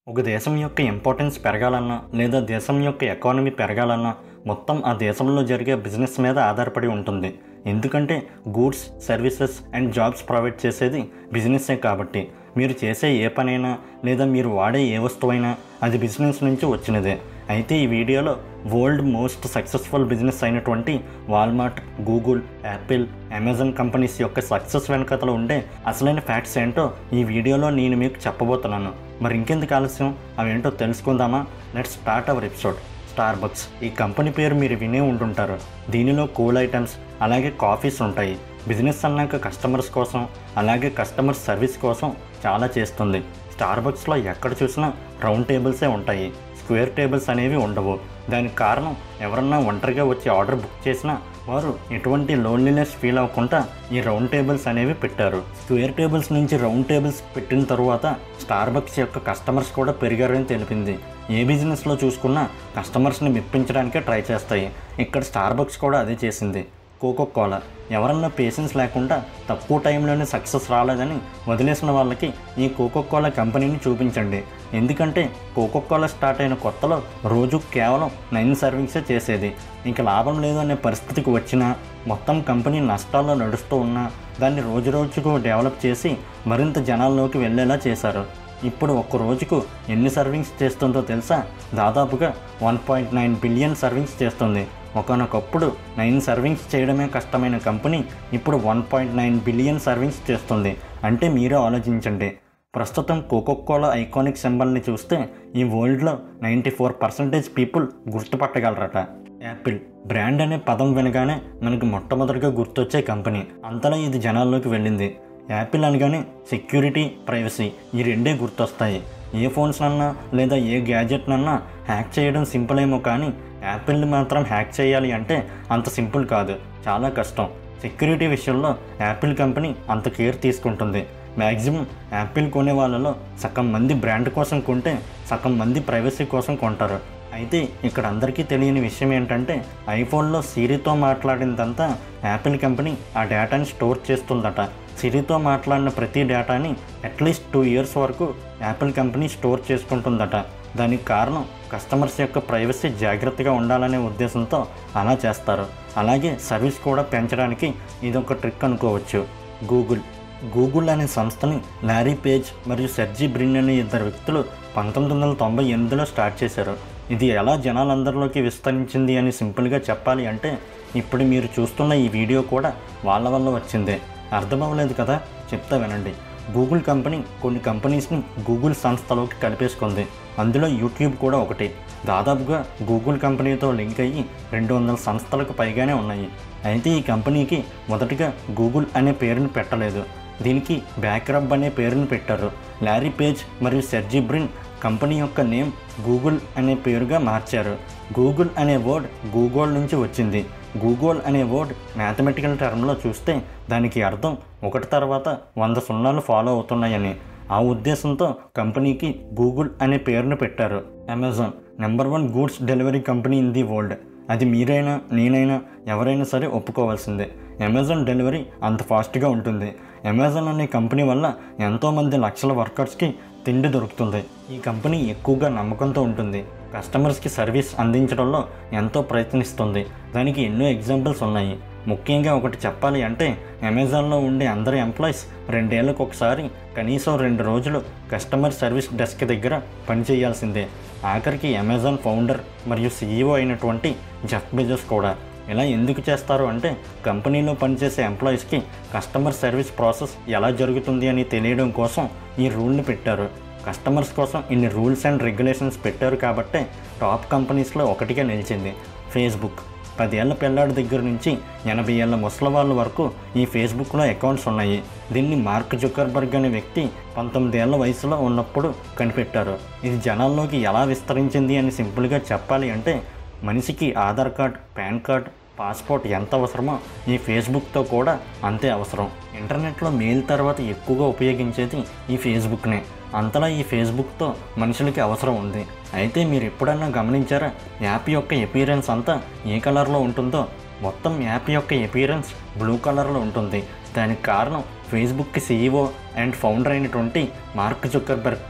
ఒక దేశం యొక్క ఇంపార్టెన్స్ పెరగాలన్నా లేదా దేశం యొక్క ఎకానమీ పెరగాలన్నా మొత్తం ఆ దేశంలో జరిగే బిజినెస్ మీద ఆధారపడి ఉంటుంది ఎందుకంటే goods services and jobs provide చేసేది బిజినెస్సే కాబట్టి మీరు చేసే ఏ పనైనా లేదా మీరు వాడే ఏ వస్తువైనా అది బిజినెస్ నుంచి వచ్చినదే అయితే ఈ వీడియోలో వరల్డ్ మోస్ట్ సక్సెస్ఫుల్ బిజినెస్ అయినటువంటి Walmart Google Apple Amazon companies యొక్క సక్సెస్ వెనకతలో ఉండే అసలైన ఫ్యాక్ట్స్ ఏంటో ఈ వీడియోలో నేను మీకు చెప్పబోతున్నాను మరి ఇంకెందుకు ఆలస్యం అవేంటో తెలుసుకుందామా let's start our episode Starbucks ఈ కంపెనీ పేరు మీరు వినే ఉంటుంటారు దీనిలో కూల్ ఐటమ్స్ అలాగే కాఫీస్ ఉంటాయి బిజినెస్ అన్నాక కస్టమర్స్ కోసం అలాగే కస్టమర్ సర్వీస్ కోసం చాలా చేస్తుంది స్టార్ బక్స్లో ఎక్కడ చూసినా రౌండ్ టేబుల్సే ఉంటాయి స్క్వేర్ టేబుల్స్ అనేవి ఉండవు దానికి కారణం ఎవరన్నా ఒంటరిగా వచ్చి ఆర్డర్ బుక్ చేసినా వారు ఎటువంటి లోన్లీనెస్ ఫీల్ అవ్వకుండా ఈ రౌండ్ టేబుల్స్ అనేవి పెట్టారు స్క్వేర్ టేబుల్స్ నుంచి రౌండ్ టేబుల్స్ పెట్టిన తరువాత స్టార్ బక్స్ యొక్క కస్టమర్స్ కూడా పెరిగారని తెలిపింది ఏ బిజినెస్లో చూసుకున్నా కస్టమర్స్ని మెప్పించడానికే ట్రై చేస్తాయి ఇక్కడ స్టార్ బక్స్ కూడా అదే చేసింది కోకో కోలా ఎవరన్నా పేషెన్స్ లేకుండా తక్కువ టైంలోనే సక్సెస్ రాలేదని వదిలేసిన వాళ్ళకి ఈ కోకో కోలా కంపెనీని చూపించండి ఎందుకంటే కోకో కోలా స్టార్ట్ అయిన కొత్తలో రోజు కేవలం నైన్ సర్వీసే చేసేది ఇంకా లాభం లేదు అనే పరిస్థితికి వచ్చినా మొత్తం కంపెనీ నష్టాల్లో నడుస్తూ ఉన్నా దాన్ని రోజు రోజుకు డెవలప్ చేసి మరింత జనాల్లోకి వెళ్ళేలా చేశారు ఇప్పుడు ఒక్క రోజుకు ఎన్ని సర్వింగ్స్ చేస్తుందో తెలుసా దాదాపుగా one point nine billion servings చేస్తుంది ఒకనొకప్పుడు నైన్ సర్వింగ్స్ చేయడమే కష్టమైన కంపెనీ ఇప్పుడు one point nine billion servings చేస్తుంది అంటే మీరే ఆలోచించండి ప్రస్తుతం కోకోకోలా ఐకానిక్ సింబల్ని చూస్తే ఈ వరల్డ్లో నైంటీ ఫోర్ పర్సెంటేజ్ పీపుల్ గుర్తుపట్టగలరట యాపిల్ బ్రాండ్ అనే పదం వినగానే మనకి మొట్టమొదటిగా గుర్తొచ్చే కంపెనీ అంతలా ఇది జనాల్లోకి వెళ్ళింది యాపిల్ అనగానే సెక్యూరిటీ ప్రైవసీ ఈ రెండే గుర్తొస్తాయి ఏ ఫోన్స్ అన్నా లేదా ఏ గ్యాజెట్నన్నా హ్యాక్ చేయడం సింపుల్ ఏమో కానీ యాపిల్ని మాత్రం హ్యాక్ చేయాలి అంటే అంత సింపుల్ కాదు చాలా కష్టం సెక్యూరిటీ విషయంలో యాపిల్ కంపెనీ అంత కేర్ తీసుకుంటుంది మ్యాక్సిమం యాపిల్ కొనే వాళ్ళలో సగం మంది బ్రాండ్ కోసం కొంటే సగం మంది ప్రైవసీ కోసం కొంటారు అయితే ఇక్కడ అందరికీ తెలియని విషయం ఏంటంటే ఐఫోన్లో సిరితో మాట్లాడినదంతా యాపిల్ కంపెనీ ఆ డేటాని స్టోర్ చేస్తుందట సిరితో మాట్లాడిన ప్రతి డేటాని అట్లీస్ట్ టూ ఇయర్స్ వరకు యాపిల్ కంపెనీ స్టోర్ చేసుకుంటుందట దానికి కారణం కస్టమర్స్ యొక్క ప్రైవసీ జాగ్రత్తగా ఉండాలనే ఉద్దేశంతో అలా చేస్తారు అలాగే సర్వీస్ కూడా పెంచడానికి ఇదొక ట్రిక్ అనుకోవచ్చు గూగుల్ గూగుల్ అనే సంస్థని లారీ పేజ్ మరియు సెర్జీ బ్రిన్ అనే ఇద్దరు వ్యక్తులు పంతొమ్మిది వందల తొంభై ఎనిమిదిలో స్టార్ట్ చేశారు ఇది ఎలా జనాలందరిలోకి విస్తరించింది అని సింపుల్గా చెప్పాలి అంటే ఇప్పుడు మీరు చూస్తున్న ఈ వీడియో కూడా వాళ్ళ వల్ల వచ్చిందే అర్థమవ్వలేదు కదా చెప్తా వినండి గూగుల్ కంపెనీ కొన్ని కంపెనీస్ని గూగుల్ సంస్థలోకి కలిపేసుకుంది అందులో యూట్యూబ్ కూడా ఒకటి దాదాపుగా గూగుల్ కంపెనీతో లింక్ అయ్యి రెండు వందల సంస్థలకు పైగానే ఉన్నాయి అయితే ఈ కంపెనీకి మొదటగా గూగుల్ అనే పేరుని పెట్టలేదు దీనికి బ్యాక్రబ్ అనే పేరుని పెట్టారు లారీ పేజ్ మరియు సెర్జీ బ్రిన్ కంపెనీ యొక్క నేమ్ గూగుల్ అనే పేరుగా మార్చారు గూగుల్ అనే వర్డ్ గూగోల్ నుంచి వచ్చింది గూగోల్ అనే వర్డ్ మ్యాథమెటికల్ టర్మ్లో చూస్తే దానికి అర్థం ఒకటి తర్వాత వంద సున్నాలు ఫాలో అవుతున్నాయని ఆ ఉద్దేశంతో కంపెనీకి గూగుల్ అనే పేరును పెట్టారు Amazon number one goods delivery company in the world అది మీరైనా నేనైనా ఎవరైనా సరే ఒప్పుకోవాల్సిందే అమెజాన్ డెలివరీ అంత ఫాస్ట్గా ఉంటుంది అమెజాన్ అనే కంపెనీ వల్ల ఎంతోమంది లక్షల వర్కర్స్కి తిండి దొరుకుతుంది ఈ కంపెనీ ఎక్కువగా నమ్మకంతో ఉంటుంది కస్టమర్స్కి సర్వీస్ అందించడంలో ఎంతో ప్రయత్నిస్తుంది దానికి ఎన్నో ఎగ్జాంపుల్స్ ఉన్నాయి ముఖ్యంగా ఒకటి చెప్పాలి అంటే అమెజాన్లో ఉండే అందరి ఎంప్లాయీస్ రెండేళ్లకు ఒకసారి కనీసం రెండు రోజులు కస్టమర్ సర్వీస్ డెస్క్ దగ్గర పనిచేయాల్సిందే ఆఖరికి అమెజాన్ ఫౌండర్ మరియు సీఈఓ అయినటువంటి జెఫ్ బెజోస్ కూడా ఇలా ఎందుకు చేస్తారు అంటే కంపెనీలో పనిచేసే ఎంప్లాయీస్కి కస్టమర్ సర్వీస్ ప్రాసెస్ ఎలా జరుగుతుంది అని తెలియడం కోసం ఈ రూల్ని పెట్టారు కస్టమర్స్ కోసం ఇన్ని రూల్స్ అండ్ రెగ్యులేషన్స్ పెట్టారు కాబట్టే టాప్ కంపెనీస్లో ఒకటిగా నిలిచింది ఫేస్బుక్ పదేళ్ల పిల్లాడి దగ్గర నుంచి ఎనభై ఏళ్ళ ముసలి వాళ్ళ వరకు ఈ ఫేస్బుక్లో అకౌంట్స్ ఉన్నాయి దీన్ని మార్క్ జుకర్బర్గ్ అనే వ్యక్తి పంతొమ్మిది ఏళ్ల వయసులో ఉన్నప్పుడు కనిపెట్టారు ఇది జనాల్లోకి ఎలా విస్తరించింది అని సింపుల్గా చెప్పాలి అంటే మనిషికి Aadhaar card PAN card passport ఎంత అవసరమో ఈ ఫేస్బుక్తో కూడా అంతే అవసరం ఇంటర్నెట్లో మెయిల్ తర్వాత ఎక్కువగా ఉపయోగించేది ఈ ఫేస్బుక్నే అంతలా ఈ ఫేస్బుక్తో మనుషులకి అవసరం ఉంది అయితే మీరు ఎప్పుడన్నా గమనించారా యాప్ యొక్క ఎపీరెన్స్ అంతా ఏ కలర్లో ఉంటుందో మొత్తం యాప్ యొక్క ఎపీరెన్స్ బ్లూ కలర్లో ఉంటుంది దానికి కారణం ఫేస్బుక్కి సీఈఓ అండ్ ఫౌండర్ అయినటువంటి మార్క్ జుక్కర్బర్గ్కి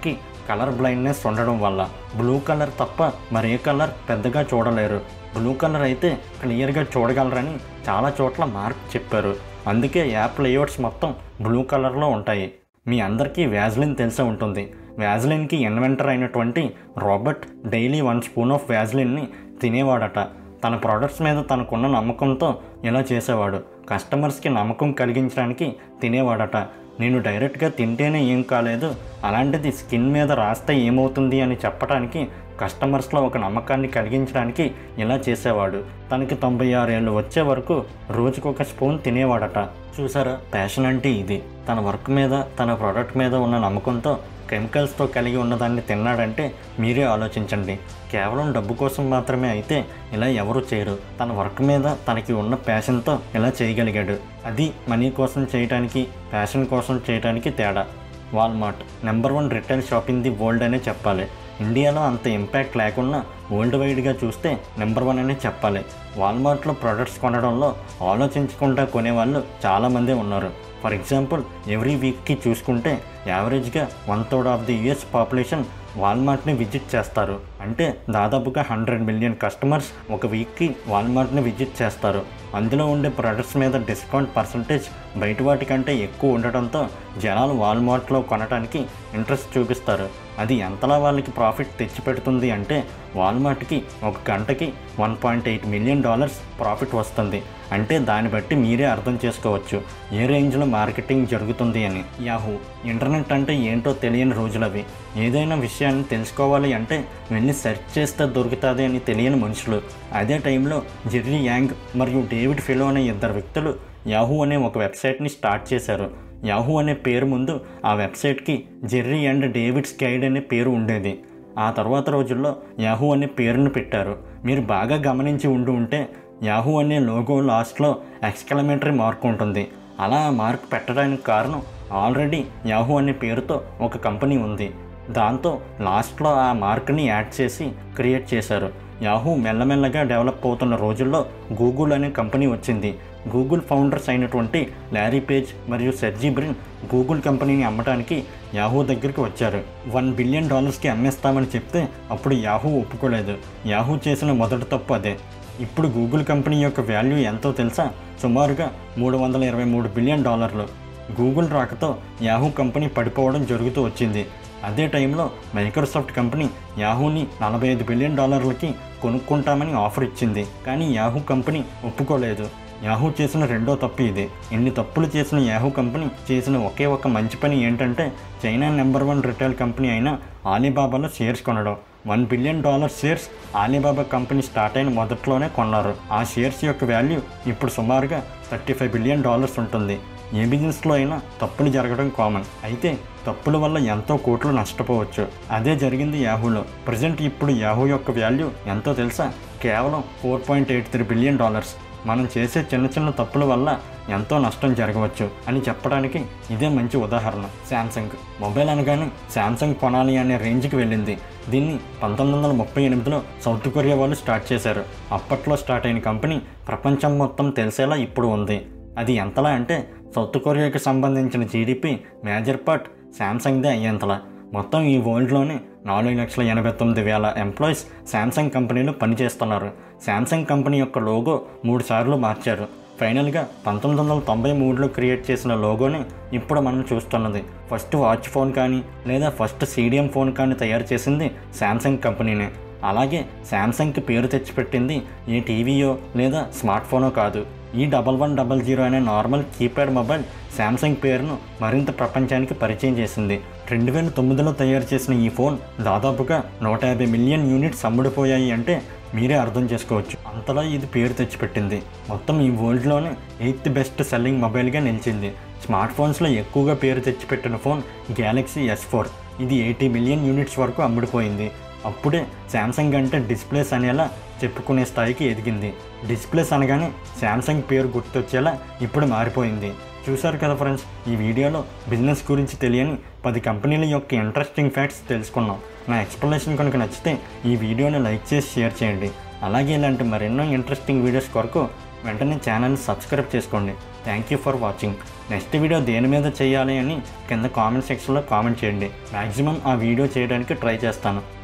కలర్ బ్లైండ్నెస్ ఉండడం వల్ల బ్లూ కలర్ తప్ప మరే కలర్ పెద్దగా చూడలేరు బ్లూ కలర్ అయితే క్లియర్గా చూడగలరని చాలా చోట్ల మార్క్ చెప్పారు అందుకే యాప్ లేఅవుట్స్ మొత్తం బ్లూ కలర్లో ఉంటాయి మీ అందరికీ వ్యాజ్లిన్ తెలిసే ఉంటుంది వ్యాజ్లిన్కి ఇన్వెంటర్ అయినటువంటి Robert daily one spoon of వ్యాజ్లిన్ని తినేవాడట తన ప్రోడక్ట్స్ మీద తనకున్న నమ్మకంతో ఇలా చేసేవాడు కస్టమర్స్కి నమ్మకం కలిగించడానికి తినేవాడట నేను డైరెక్ట్గా తింటేనే ఏం కాలేదు అలాంటిది స్కిన్ మీద రాస్తే ఏమవుతుంది అని చెప్పడానికి కస్టమర్స్లో ఒక నమ్మకాన్ని కలిగించడానికి ఇలా చేసేవాడు తనకి తొంభై ఆరేళ్ళు వచ్చే వరకు రోజుకొక స్పూన్ తినేవాడట చూసారా ప్యాషన్ అంటే ఇది తన వర్క్ మీద తన ప్రోడక్ట్ మీద ఉన్న నమ్మకంతో కెమికల్స్తో కలిగి ఉన్నదాన్ని తిన్నాడంటే మీరే ఆలోచించండి కేవలం డబ్బు కోసం మాత్రమే అయితే ఇలా ఎవరు చేయరు తన వర్క్ మీద తనకి ఉన్న ప్యాషన్తో ఇలా చేయగలిగాడు అది మనీ కోసం చేయడానికి ప్యాషన్ కోసం చేయడానికి తేడా Walmart number one retail shop in the world అనే చెప్పాలి ఇండియాలో అంత ఇంపాక్ట్ లేకున్నా వరల్డ్ వైడ్గా చూస్తే నెంబర్ వన్ అనే చెప్పాలి వాల్మార్ట్లో ప్రొడక్ట్స్ కొనడంలో ఆలోచించకుండా కొనేవాళ్ళు చాలామందే ఉన్నారు ఫర్ ఎగ్జాంపుల్ ఎవ్రీ వీక్కి చూసుకుంటే యావరేజ్గా one third of the US population వాల్మార్ట్ని విజిట్ చేస్తారు అంటే దాదాపుగా హండ్రెడ్ మిలియన్ కస్టమర్స్ ఒక వీక్కి వాల్మార్ట్ని విజిట్ చేస్తారు అందులో ఉండే ప్రొడక్ట్స్ మీద డిస్కౌంట్ పర్సంటేజ్ బయట వాటికంటే ఎక్కువ ఉండటంతో జనాలు వాల్మార్ట్లో కొనడానికి ఇంట్రెస్ట్ చూపిస్తారు అది ఎంతలా వాళ్ళకి ప్రాఫిట్ తెచ్చిపెడుతుంది అంటే వాల్మార్ట్కి ఒక గంటకి one point eight million dollars profit వస్తుంది అంటే దాన్ని బట్టి మీరే అర్థం చేసుకోవచ్చు ఏ రేంజ్లో మార్కెటింగ్ జరుగుతుంది అని యాహూ ఇంటర్నెట్ అంటే ఏంటో తెలియని రోజులవి ఏదైనా విషయాన్ని తెలుసుకోవాలి అంటే వెళ్ళి సెర్చ్ చేస్తే దొరుకుతుంది అని తెలియని మనుషులు అదే టైంలో జెర్రీ యాంగ్ మరియు డేవిడ్ ఫిలో అనే ఇద్దరు వ్యక్తులు యాహూ అనే ఒక వెబ్సైట్ని స్టార్ట్ చేశారు యాహూ అనే పేరు ముందు ఆ వెబ్సైట్కి జెర్రీ అండ్ డేవిడ్స్ గైడ్ అనే పేరు ఉండేది ఆ తర్వాత రోజుల్లో యాహూ అనే పేరును పెట్టారు మీరు బాగా గమనించి ఉండి ఉంటే యాహూ అనే లోగో లాస్ట్లో ఎక్స్కలమేటరీ మార్క్ ఉంటుంది అలా ఆ మార్క్ పెట్టడానికి కారణం ఆల్రెడీ యాహూ అనే పేరుతో ఒక కంపెనీ ఉంది దాంతో లాస్ట్లో ఆ మార్క్ని యాడ్ చేసి క్రియేట్ చేశారు యాహూ మెల్లమెల్లగా డెవలప్ అవుతున్న రోజుల్లో గూగుల్ అనే కంపెనీ వచ్చింది గూగుల్ ఫౌండర్స్ అయినటువంటి లారీ పేజ్ మరియు సెర్జీ బ్రిన్ గూగుల్ కంపెనీని అమ్మటానికి యాహూ దగ్గరికి వచ్చారు వన్ బిలియన్ డాలర్స్కి అమ్మేస్తామని చెప్తే అప్పుడు యాహూ ఒప్పుకోలేదు యాహూ చేసిన మొదటి తప్పు అదే ఇప్పుడు గూగుల్ కంపెనీ యొక్క వాల్యూ ఎంతో తెలుసా సుమారుగా మూడు వందల ఇరవై మూడు బిలియన్ డాలర్లు గూగుల్ రాకతో యాహూ కంపెనీ పడిపోవడం జరుగుతూ వచ్చింది అదే టైంలో మైక్రోసాఫ్ట్ కంపెనీ యాహూని నలభై ఐదు బిలియన్ డాలర్లకి కొనుక్కుంటామని ఆఫర్ ఇచ్చింది కానీ యాహూ కంపెనీ ఒప్పుకోలేదు యాహూ చేసిన రెండో తప్పు ఇది ఇన్ని తప్పులు చేసిన యాహూ కంపెనీ చేసిన ఒకే ఒక మంచి పని ఏంటంటే China number one retail company అయిన ఆలీబాబాలో షేర్స్ కొనడం one billion dollar shares Alibaba company start అయిన మొదట్లోనే కొన్నారు ఆ షేర్స్ యొక్క వాల్యూ ఇప్పుడు సుమారుగా థర్టీ ఫైవ్ బిలియన్ డాలర్స్ ఉంటుంది ఏ బిజినెస్లో అయినా తప్పులు జరగడం కామన్ అయితే తప్పుల వల్ల ఎంతో కోట్లు నష్టపోవచ్చు అదే జరిగింది యాహూలో ప్రజెంట్ ఇప్పుడు యాహూ యొక్క వాల్యూ ఎంతో తెలుసా కేవలం four point eight three billion dollars మనం చేసే చిన్న చిన్న తప్పుల వల్ల ఎంతో నష్టం జరగవచ్చు అని చెప్పడానికి ఇదే మంచి ఉదాహరణ శాంసంగ్ మొబైల్ అనగానే శాంసంగ్ కొనాలి అనే రేంజ్కి వెళ్ళింది దీన్ని పంతొమ్మిది వందల ముప్పై ఎనిమిదిలో సౌత్ కొరియా వాళ్ళు స్టార్ట్ చేశారు అప్పట్లో స్టార్ట్ అయిన కంపెనీ ప్రపంచం మొత్తం తెలిసేలా ఇప్పుడు ఉంది అది ఎంతలా అంటే సౌత్ కొరియాకి సంబంధించిన జీడిపి మేజర్ పార్ట్ శాంసంగ్దే అయ్యేంతలా మొత్తం ఈ వరల్డ్లోనే నాలుగు లక్షల ఎనభై తొమ్మిది వేల ఎంప్లాయీస్ శాంసంగ్ కంపెనీలో పనిచేస్తున్నారు శాంసంగ్ కంపెనీ యొక్క లోగో మూడు సార్లు మార్చారు ఫైనల్గా పంతొమ్మిది వందల తొంభై మూడులో క్రియేట్ చేసిన లోగోనే ఇప్పుడు మనం చూస్తున్నది ఫస్ట్ వాచ్ ఫోన్ కానీ లేదా ఫస్ట్ సీడియం ఫోన్ కానీ తయారు చేసింది శాంసంగ్ కంపెనీనే అలాగే శాంసంగ్కి పేరు తెచ్చిపెట్టింది ఏ టీవీయో లేదా స్మార్ట్ ఫోనో కాదు ఈ డబల్ వన్ డబల్ జీరో అనే నార్మల్ కీప్యాడ్ మొబైల్ శాంసంగ్ పేరును మరింత ప్రపంచానికి పరిచయం చేసింది రెండు వేల తొమ్మిదిలో తయారు చేసిన ఈ ఫోన్ దాదాపుగా నూట యాభై మిలియన్ యూనిట్స్ అమ్ముడుపోయాయి అంటే మీరే అర్థం చేసుకోవచ్చు అంతలా ఇది పేరు తెచ్చిపెట్టింది మొత్తం ఈ వరల్డ్లోనే ఎయిత్ బెస్ట్ సెల్లింగ్ మొబైల్గా నిలిచింది స్మార్ట్ ఫోన్స్లో ఎక్కువగా పేరు తెచ్చిపెట్టిన ఫోన్ గ్యాలక్సీ ఎస్ ఫోర్ ఇది ఎయిటీ మిలియన్ యూనిట్స్ వరకు అమ్ముడుపోయింది అప్పుడే శాంసంగ్ అంటే డిస్ప్లేస్ అనేలా చెప్పుకునే స్థాయికి ఎదిగింది డిస్ప్లేస్ అనగానే శాంసంగ్ పేరు గుర్తొచ్చేలా ఇప్పుడు మారిపోయింది చూశారు కదా ఫ్రెండ్స్ ఈ వీడియోలో బిజినెస్ గురించి తెలియని పది కంపెనీల యొక్క ఇంట్రెస్టింగ్ ఫ్యాక్ట్స్ తెలుసుకున్నాం నా ఎక్స్ప్లెనేషన్ కనుక నచ్చితే ఈ వీడియోని లైక్ చేసి షేర్ చేయండి అలాగే ఇలాంటి మరెన్నో ఇంట్రెస్టింగ్ వీడియోస్ కొరకు వెంటనే ఛానల్ని సబ్స్క్రైబ్ చేసుకోండి thank you for watching next video దేని మీద చేయాలి అని కింద కామెంట్ సెక్షన్లో కామెంట్ చేయండి మ్యాక్సిమం ఆ వీడియో చేయడానికి ట్రై చేస్తాను